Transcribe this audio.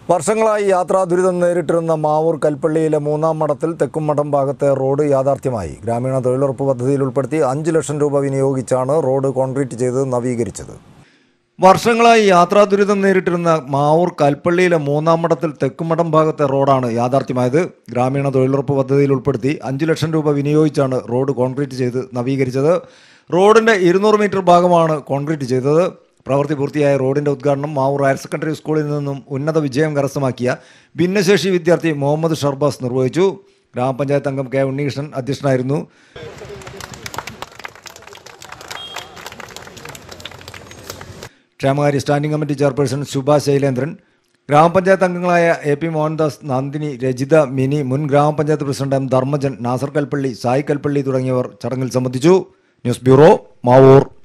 വർഷങ്ങളായി യാത്രാ ദുരിതം നേരിട്ടിരുന്ന മാവൂർ കൽപ്പള്ളിയിലെ മൂന്നാം മഠത്തിൽ തെക്കുംമഠം ഭാഗത്തെ റോഡ് യാഥാർത്ഥ്യമായി ഗ്രാമീണ തൊഴിലുറപ്പ് പദ്ധതിയിൽ ഉൾപ്പെടുത്തി അഞ്ച് ലക്ഷം രൂപ വിനിയോഗിച്ചാണ് റോഡ് കോൺക്രീറ്റ് ചെയ്ത് നവീകരിച്ചത് വർഷങ്ങളായി യാത്രാ ദുരിതം നേരിട്ടിരുന്ന മാവൂർ കൽപ്പള്ളിയിലെ മൂന്നാം മഠത്തിൽ തെക്കുംമഠം ഭാഗത്തെ റോഡാണ് യാഥാർത്ഥ്യമായത് ഗ്രാമീണ തൊഴിലുറപ്പ് പദ്ധതിയിൽ ഉൾപ്പെടുത്തി അഞ്ച് ലക്ഷം രൂപ വിനിയോഗിച്ചാണ് റോഡ് കോൺക്രീറ്റ് ചെയ്ത് നവീകരിച്ചത് റോഡിന്റെ ഇരുന്നൂറ് മീറ്റർ ഭാഗമാണ് കോൺക്രീറ്റ് ചെയ്തത് പ്രവൃത്തി പൂർത്തിയായ റോഡിന്റെ ഉദ്ഘാടനം മാവൂർ ഹയർ സെക്കൻഡറി സ്കൂളിൽ നിന്നും ഉന്നത വിജയം കരസ്ഥമാക്കിയ ഭിന്നശേഷി വിദ്യാർത്ഥി മുഹമ്മദ് ഷർബാസ് നിർവഹിച്ചു ഗ്രാമപഞ്ചായത്ത് അംഗം കെ ഉണ്ണികൃഷ്ണൻ അധ്യക്ഷനായിരുന്നു ക്ഷേമകാര്യ standing committee chairperson Shubha Shailendran ഗ്രാമപഞ്ചായത്ത് അംഗങ്ങളായ എ പി മോഹൻദാസ് നന്ദിനി രജിത മിനി മുൻ ഗ്രാമപഞ്ചായത്ത് പ്രസിഡന്റ് എം ധർമ്മജൻ നാസർ കൽപ്പള്ളി സായി കൽപ്പള്ളി തുടങ്ങിയവർ ചടങ്ങിൽ സംബന്ധിച്ചു ന്യൂസ് ബ്യൂറോ മാവൂർ